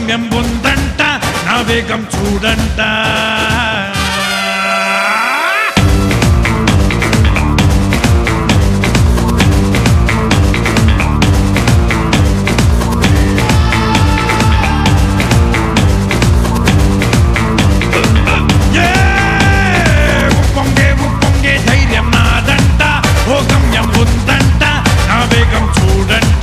గమ్యం ఉందంట నా వేగం చూడంట ఏ! ఉప్పొంగే ఉప్పొంగే ధైర్యం నాదంట ఓ గమ్యం ఉందంట నా వేగం చూడంట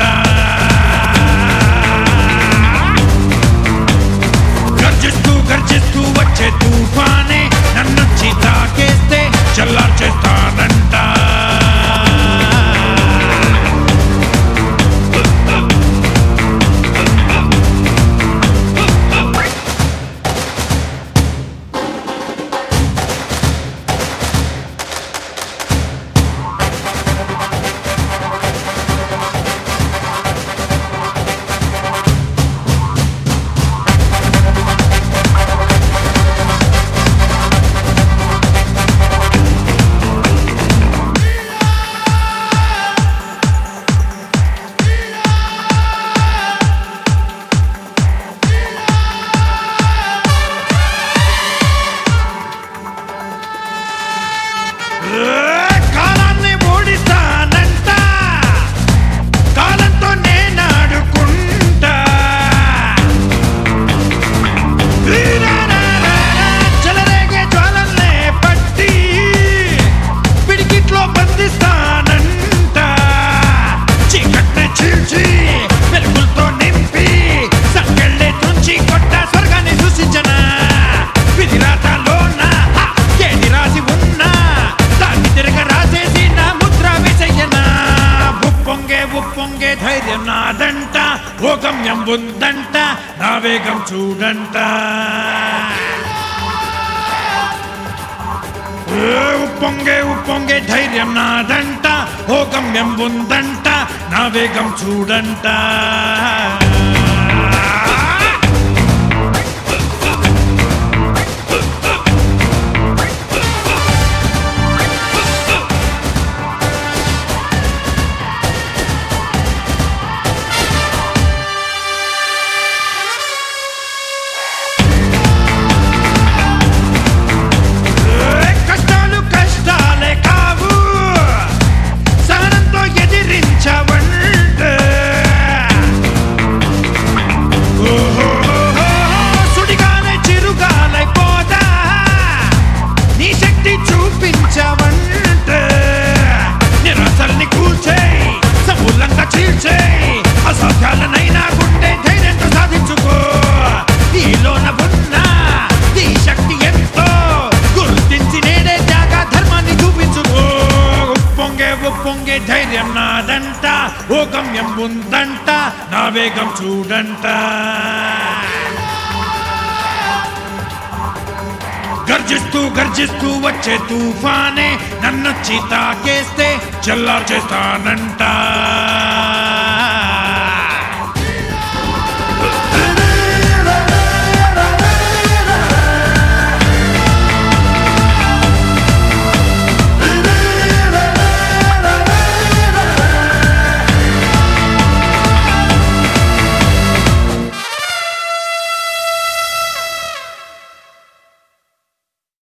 గర్జిస్తూ గర్జిస్తూ వచ్చే తుఫానే నన్నొచ్చి తాకేస్తే చల్లార్చేస్తానంట ఏ! కాలాన్ని ఓడిస్తానంట కాలంతో నేనాడుకుంటా చెలరేగే జ్వాలల్నే పట్టి పిడికిట్లో బంధిస్తానంట చీకట్నే చీల్చి వెలుగులతో నింపి సంకెళ్ళే తుంచి కొట్ట స్వర్గాన్ని సూచించనా విధిరాతలోన ఏది రాసి ఉన్నా దాన్ని తిరగ రాసేసి నా ముద్ర వేసయ్యనా ఉప్పొంగే ఉప్పొంగే ధైర్యం నాదంట ఓ గమ్యం ఉందంట నా వేగం చూడంట ఏ ఉప్పొంగే ఉప్పొంగే ధైర్యం నాదంట ఓ గమ్యం ఉందంట నా వేగం చూడంట ఏ కష్టాలు కష్టాలే కావు సహనంతో ఎదిరించవంటే ఓహోహోహో, సుడిగాలే చిరుగాలై పోదా నీ శక్తి చూపించవంటే నిరాశల్ని కూల్చేయి సమూలంగా చీల్చేయి అసాధ్యాలనైనా గుండె ధైర్యంతో సాధించుకో నీలోన ఉన్న నీ శక్తి ఎంతో గుర్తించి నేడే త్యాగ ధర్మాన్ని చూపించుకో ఉప్పొంగే ఉప్పొంగే ధైర్యం నాదంట ఓ గమ్యం ఉందంట నా వేగం చూడంట గర్జిస్తూ గర్జిస్తూ వచ్చే తుఫానే నన్నొచ్చి తాకేస్తే చల్లార్చేస్తానంట